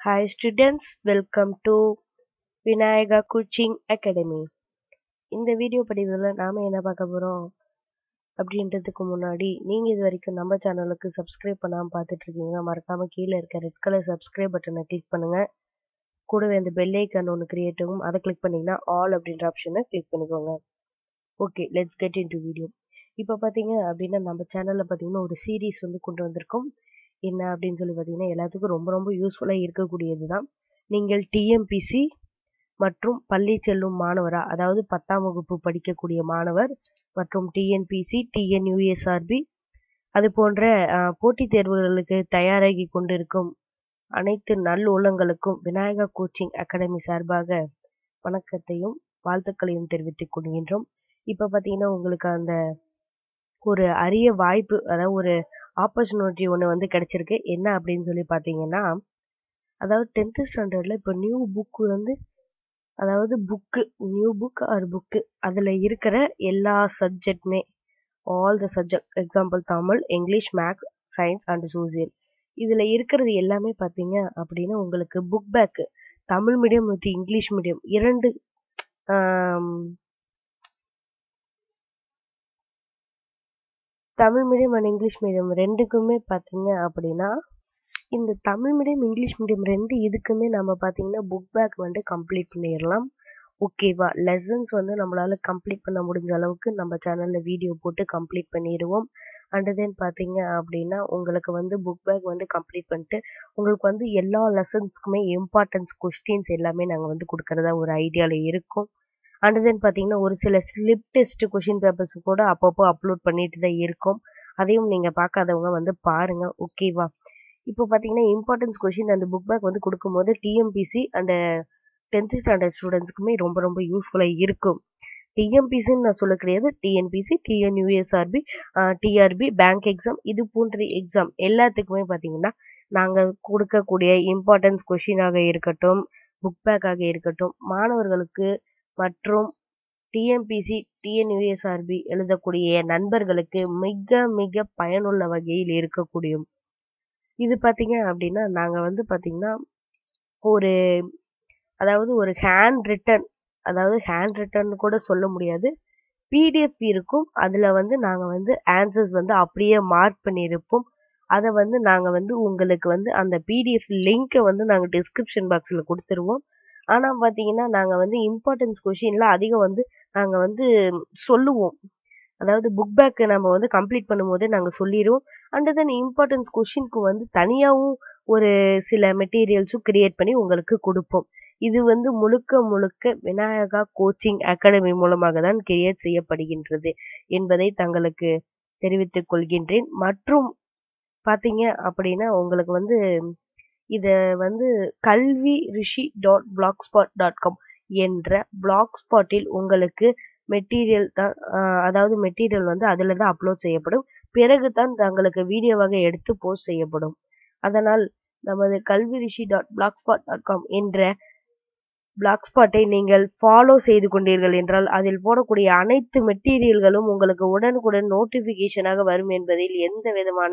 Hi students, welcome to Vinayaka coaching academy இந்த video பதிவில் நாம் என்ன பார்க்க போகிறோம் அப்படின்றதுக்கு முன்னாடி நீங்கள் இது வரைக்கும் நம்ம சேனலுக்கு சப்ஸ்கிரைப் பண்ணாமல் பார்த்துட்டு இருக்கீங்க மறக்காமல் கீழே இருக்க ரெட் கலர் சப்ஸ்கிரைப் பட்டனை கிளிக் பண்ணுங்கள் கூடவே அந்த பெல் ஐக்கான் ஒன்று கிரியேட் ஆகும் அதை கிளிக் பண்ணிங்கன்னா ஆல் அப்படின்ற ஆப்ஷனை கிளிக் பண்ணிக்கோங்க okay let's get into video இப்போ பார்த்தீங்க அப்படின்னா நம்ம சேனலில் பார்த்தீங்கன்னா ஒரு சீரீஸ் வந்து கொண்டு வந்திருக்கோம் என்ன அப்படின்னு சொல்லி பார்த்தீங்கன்னா எல்லாத்துக்கும் ரொம்ப ரொம்ப யூஸ்ஃபுல்லாக இருக்கக்கூடியது தான் நீங்கள் டிஎம்பிசி மற்றும் பள்ளி செல்லும் மாணவரா அதாவது பத்தாம் வகுப்பு படிக்கக்கூடிய மாணவர் மற்றும் டிஎன்பிசி டிஎன்யூஎஸ்ஆர்பி அது போன்ற அஹ், போட்டித் தேர்வுகளுக்கு தயாராகி கொண்டிருக்கும் அனைத்து நல் உள்ளங்களுக்கும் விநாயகா கோச்சிங் அகாடமி சார்பாக வணக்கத்தையும் வாழ்த்துக்களையும் தெரிவித்துக் கொள்கின்றோம் இப்போ பார்த்தீங்கன்னா உங்களுக்கு அந்த ஒரு அரிய வாய்ப்பு அதாவது ஒரு ஆப்பர்ச்சுனிட்டி ஒன்று வந்து கிடைச்சிருக்கு என்ன அப்படின்னு சொல்லி பார்த்தீங்கன்னா அதாவது டென்த்து ஸ்டாண்டர்டில் இப்போ நியூ புக் வந்து அதாவது புக்கு நியூ புக் ஆர் புக்கு அதில் இருக்கிற எல்லா சப்ஜெக்ட்மே all the subject example Tamil English maths science and social இதில் இருக்கிறது எல்லாமே பார்த்தீங்க அப்படின்னா உங்களுக்கு book back Tamil medium with English medium இரண்டு ஆம், Tamil medium and English medium ரெண்டுக்குமே பார்த்தீங்க அப்படின்னா இந்த தமிழ் மீடியம் இங்கிலீஷ் மீடியம் ரெண்டு இதுக்குமே நம்ம பார்த்தீங்கன்னா புக் பேக் வந்து கம்ப்ளீட் பண்ணிடலாம் ஓகேவா லெசன்ஸ் வந்து நம்மளால கம்ப்ளீட் பண்ண முடிஞ்ச அளவுக்கு நம்ம சேனலில் வீடியோ போட்டு கம்ப்ளீட் பண்ணிடுவோம் அண்ட் தென் பார்த்தீங்க அப்படின்னா உங்களுக்கு வந்து புக் பேக் வந்து கம்ப்ளீட் பண்ணிட்டு உங்களுக்கு வந்து எல்லா லெசன்ஸ்க்குமே இம்பார்ட்டன்ஸ் கொஸ்டின்ஸ் எல்லாமே நாங்கள் வந்து கொடுக்கறதா ஒரு ஐடியாவில் இருக்கோம் அண்ட் தென் பார்த்தீங்கன்னா ஒரு சில ஸ்லிப் டெஸ்ட் கொஷின் பேப்பர்ஸ் கூட அப்பப்போ அப்லோட் பண்ணிட்டு தான் இருக்கோம் அதையும் நீங்கள் பார்க்காதவங்க வந்து பாருங்க ஓகேவா இப்போ பார்த்தீங்கன்னா இம்பார்ட்டன்ஸ் கொஷின் அந்த புக் பேக் வந்து கொடுக்கும்போது டிஎம்பிசி அந்த டென்த் ஸ்டாண்டர்ட் ஸ்டூடெண்ட்ஸ்க்குமே ரொம்ப ரொம்ப யூஸ்ஃபுல்லாக இருக்கும் டிஎம்பிசின்னு நான் சொல்ல கிடையாது TNPSC TNUSRB TRB bank exam இது போன்ற எக்ஸாம் எல்லாத்துக்குமே பார்த்தீங்கன்னா நாங்கள் கொடுக்கக்கூடிய இம்பார்ட்டன்ஸ் கொஷினாக இருக்கட்டும் புக் பேக்காக இருக்கட்டும் மாணவர்களுக்கு மற்றும் டிஎம்பிசி டிஎன்யூஎஸ்ஆர்பி எழுதக்கூடிய நண்பர்களுக்கு மிக மிக பயனுள்ள வகையில் இருக்கக்கூடிய இது பார்த்தீங்க அப்படின்னா நாங்கள் வந்து பார்த்தீங்கன்னா ஒரு அதாவது ஒரு ஹேண்ட் ரிட்டன் அதாவது ஹேண்ட் ரிட்டன் கூட சொல்ல முடியாது பிடிஎஃப் இருக்கும் அதில் வந்து நாங்கள் வந்து ஆன்சர்ஸ் வந்து அப்படியே மார்க் பண்ணியிருப்போம் அதை வந்து நாங்கள் வந்து உங்களுக்கு வந்து அந்த பிடிஎஃப் லிங்க்கை வந்து நாங்கள் டிஸ்கிரிப்ஷன் பாக்ஸில் கொடுத்துருவோம் ஆனால் பார்த்தீங்கன்னா நாங்கள் வந்து இம்பார்ட்டன்ஸ் கொஷினில் அதிகம் வந்து நாங்கள் வந்து சொல்லுவோம் அதாவது புக் பேக் நம்ம வந்து கம்ப்ளீட் பண்ணும்போதே நாங்கள் சொல்லிடுவோம் அண்ட் தென் இம்பார்ட்டன்ஸ் கொஷினுக்கு வந்து தனியாகவும் ஒரு சில மெட்டீரியல்ஸும் கிரியேட் பண்ணி உங்களுக்கு கொடுப்போம் இது வந்து முழுக்க முழுக்க விநாயகா கோச்சிங் அகாடமி மூலமாக தான் கிரியேட் செய்யப்படுகின்றது என்பதை தங்களுக்கு தெரிவித்துக் கொள்கின்றேன் மற்றும் பார்த்தீங்க அப்படின்னா உங்களுக்கு வந்து இதை வந்து Kalvi Rishi dot blogspot dot com என்ற பிளாக் ஸ்பாட்டில் உங்களுக்கு மெட்டீரியல் தான் ஆஹ் அதாவது மெட்டீரியல் வந்து அதில் தான் அப்லோட் செய்யப்படும் பிறகு தான் தங்களுக்கு வீடியோவாக எடுத்து போஸ்ட் செய்யப்படும் அதனால் நமது Kalvi Rishi dot blogspot dot com என்ற பிளாக் ஸ்பாட்டை நீங்கள் ஃபாலோ செய்து கொண்டீர்கள் என்றால் அதில் போடக்கூடிய அனைத்து மெட்டீரியல்களும் உங்களுக்கு உடனுக்குடன் நோட்டிஃபிகேஷனாக வரும் என்பதில் எந்த விதமான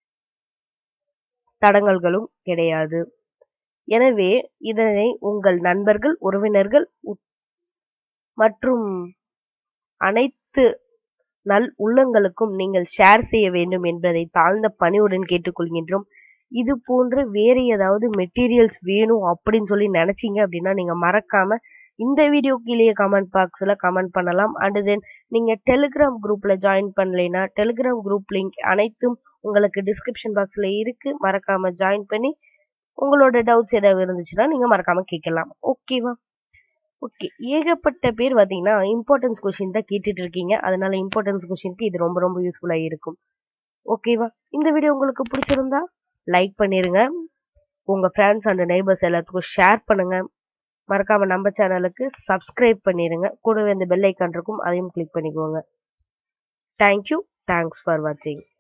தடங்கல்களும் கிடையாது எனவே இதனை உங்கள் நண்பர்கள் உறவினர்கள் உட்- மற்றும் அனைத்து நல் உள்ளங்களுக்கும் நீங்கள் ஷேர் செய்ய வேண்டும் என்பதை தாழ்ந்த பணிவுடன் கேட்டுக்கொள்கின்றோம் இது போன்று வேறு ஏதாவது மெட்டீரியல்ஸ் வேணும் அப்படின்னு சொல்லி நினைச்சீங்க அப்படின்னா நீங்க மறக்காம இந்த வீடியோ கீழே கமெண்ட் பாக்ஸ்ல கமெண்ட் பண்ணலாம் அண்ட் தென் நீங்க டெலிகிராம் குரூப்ல ஜாயின் பண்ணலைன்னா டெலிகிராம் குரூப் லிங்க் அனைத்தும் உங்களுக்கு டிஸ்கிரிப்ஷன் பாக்ஸ்ல இருக்கு மறக்காம ஜாயின் பண்ணி உங்களோட டவுட்ஸ் ஏதாவது இருந்துச்சுன்னா நீங்க மறக்காம கேட்கலாம் ஓகேவா ஓகே ஏகப்பட்ட பேர் பார்த்தீங்கன்னா இம்பார்ட்டன்ஸ் கொஷின் தான் கேட்டுட்டு இருக்கீங்க அதனால இம்பார்ட்டன்ஸ் கொஷினுக்கு இது ரொம்ப ரொம்ப யூஸ்ஃபுல்லாக இருக்கும் ஓகேவா இந்த வீடியோ உங்களுக்கு பிடிச்சிருந்தா லைக் பண்ணிருங்க உங்க ஃப்ரெண்ட்ஸ் அண்ட் நெய்பர்ஸ் எல்லாத்துக்கும் ஷேர் பண்ணுங்க மறக்காம நம்ம சேனலுக்கு சப்ஸ்கிரைப் பண்ணிருங்க கூடவே இந்த பெல் ஐக்கான் இருக்கும் அதையும் கிளிக் பண்ணிக்கோங்க தேங்க்யூ தேங்க்ஸ் ஃபார் வாட்சிங்